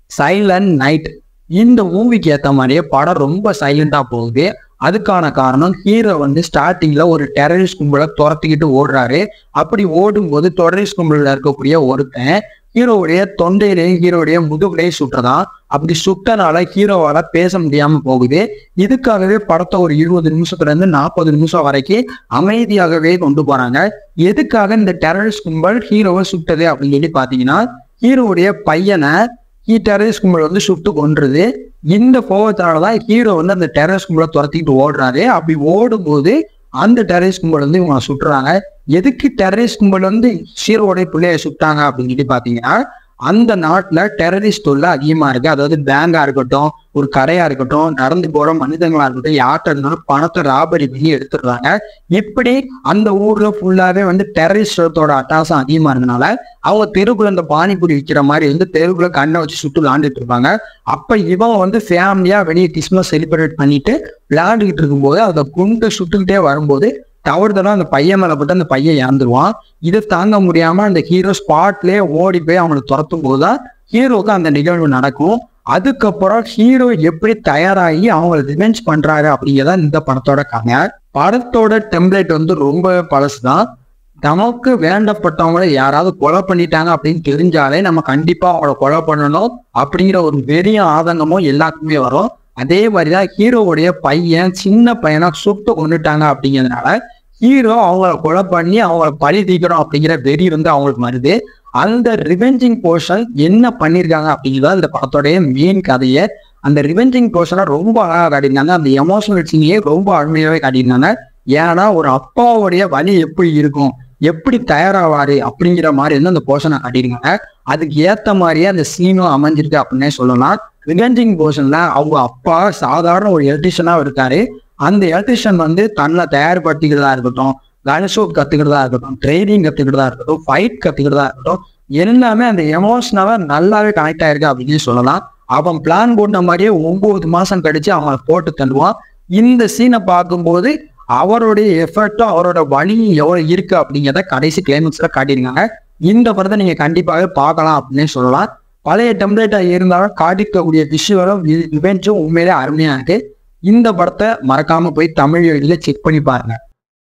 silent night இந்த மூவிக்கு ஏத்த மாதிரியே படம் ரொம்ப சைலண்டா போகுது அதுக்கான காரணம் ஹீரோ வந்து ஸ்டார்டிங்ல ஒரு டெரரிஸ்ட் கும்பலை துரத்திக்கிட்டு ஓடுறாரு அப்படி ஓடும்போது டெரரிஸ்ட் கும்பலில் இருக்கக்கூடிய ஒருத்தன் ஹீரோவுடைய தொண்டையிலையும் ஹீரோடைய முதுகுலையும் சுட்டுறதான் அப்படி சுட்டனால ஹீரோவால பேச முடியாம போகுது இதுக்காகவே படத்தை ஒரு இருபது நிமிஷத்துல இருந்து நாற்பது நிமிஷம் வரைக்கும் அமைதியாகவே கொண்டு போறாங்க எதுக்காக இந்த டெரரிஸ்ட் கும்பல் ஹீரோவை சுட்டது அப்படின்னு சொல்லி பாத்தீங்கன்னா ஹீரோவுடைய பையனை ஹீ டெரரிஸ்ட் கும்பல் வந்து சுட்டு கொன்றுது இந்த கோவத்தால தான் ஹீரோ வந்து அந்த டெரரிஸ்ட் கும்பலை துரத்திட்டு ஓடுறாரு அப்படி ஓடும்போது அந்த டெரரிஸ்ட் கும்பல் வந்து இவங்க சுட்டுறாங்க எதுக்கு டெரரிஸ்ட் கும்பல் வந்து ஹீரோடைய பிள்ளைய சுட்டாங்க அப்படின்னு சொல்லி பாத்தீங்கன்னா அந்த நாட்டுல டெரரிஸ்ட் தொல்லை அதிகமா இருக்கு அதாவது பேங்கா இருக்கட்டும் ஒரு கடையா இருக்கட்டும் நடந்து போற மனிதங்களா இருக்கட்டும் யார்கிட்ட இருந்தாலும் பணத்தை ராபரி பண்ணி எடுத்துடுறாங்க இப்படி அந்த ஊர்ல ஃபுல்லாவே வந்து டெரரிஸ்டத்தோட அட்டாசம் அதிகமா இருந்தனால அவங்க தெருக்குள்ள இந்த பானிபூரி விற்கிற மாதிரி வந்து தெருக்குள்ள கண்ணை வச்சு சுட்டு விளாண்டுட்டு இருப்பாங்க அப்ப இவன் வந்து ஃபேமிலியா வெளியே கிறிஸ்மஸ் செலிப்ரேட் பண்ணிட்டு விளையாண்டுக்கிட்டு இருக்கும்போது அதை குண்டு சுட்டுக்கிட்டே வரும்போது தவறுதலா அந்த பையன் மேல போட்டு அந்த பையன் இறந்துருவான் இதை தாங்க முடியாம அந்த ஹீரோ ஸ்பாட்லயே ஓடி போய் அவனை துரத்தும் போதுதான் ஹீரோக்கு அந்த நிகழ்வு நடக்கும் அதுக்கப்புறம் ஹீரோ எப்படி தயாராகி அவங்களை ரிவெஞ்ச் பண்றாரு அப்படிங்கிறத இந்த படத்தோட கதை படத்தோட டெம்ப்ளேட் வந்து ரொம்ப பழசுதான் நமக்கு வேண்டப்பட்டவங்கள யாராவது கொலை பண்ணிட்டாங்க அப்படின்னு தெரிஞ்சாலே நம்ம கண்டிப்பா அவங்கள கொலை பண்ணணும் அப்படிங்கிற ஒரு பெரிய ஆதங்கமும் எல்லாத்துக்குமே வரும் அதே மாதிரிதான் ஹீரோவுடைய பையன் சின்ன பையனா சுட்டு கொண்டுட்டாங்க அப்படிங்கிறதுனால ஹீரோ அவங்கள கொலை பண்ணி அவங்கள பழி தீக்கணும் அப்படிங்கிற வெறி வந்து அவங்களுக்கு வருது அந்த ரிவெஞ்சிங் போர்ஷன் என்ன பண்ணியிருக்காங்க அப்படிங்கிறத இந்த படத்தோடைய மெயின் கதையை அந்த ரிவெஞ்சிங் போர்ஷனை ரொம்ப அழகாக காட்டியிருந்தாங்க அந்த எமோஷனல் சீனையே ரொம்ப அருமையாகவே காட்டியிருந்தாங்க ஏன்னா ஒரு அப்பாவுடைய வலி எப்படி இருக்கும் எப்படி தயாராவாரு அப்படிங்கிற மாதிரி வந்து அந்த போர்ஷனை காட்டியிருக்காங்க அதுக்கு ஏத்த மாதிரியே அந்த சீனும் அமைஞ்சிருக்கு அப்படின்னே சொல்லலாம் ரிவெஞ்சிங் போர்ஷன்ல அவங்க அப்பா சாதாரண ஒரு எலக்ட்ரிஷியனா இருக்காரு அந்த எலக்ட்ரிஷியன் வந்து தன்னை தயார்படுத்திக்கிறதா இருக்கட்டும் கன்ஷூட் கத்துக்கிறதா இருக்கட்டும் ட்ரைனிங் கத்துக்கிறதா இருக்கட்டும் ஃபைட் கத்துக்கிறதா இருக்கட்டும் எல்லாமே அந்த எமோஷனலா நல்லாவே கனெக்ட் ஆயிருக்கு அப்படின்னு சொல்லலாம் அவன் பிளான் போட்ட மாதிரியே ஒன்பது மாசம் கழிச்சு அவனை போட்டு தள்ளுவான் இந்த சீனை பார்க்கும்போது அவருடைய எஃபர்ட்டும் அவரோட வலியும் எவ்வளவு இருக்கு அப்படிங்கிறத கடைசி கிளைமேக்ஸ்ல காட்டியிருக்காங்க இந்த படத்தை நீங்க கண்டிப்பாக பார்க்கலாம் அப்படின்னே சொல்லலாம் பழைய டெம்ப்ளேட்டா இருந்தாலும் காட்டிருக்கக்கூடிய விஷுவலும் இவெண்ட்ஸும் உண்மையிலே அருமையா இருக்கு இந்த படத்தை மறக்காம போய் தமிழ் வழியில செக் பண்ணி பாருங்க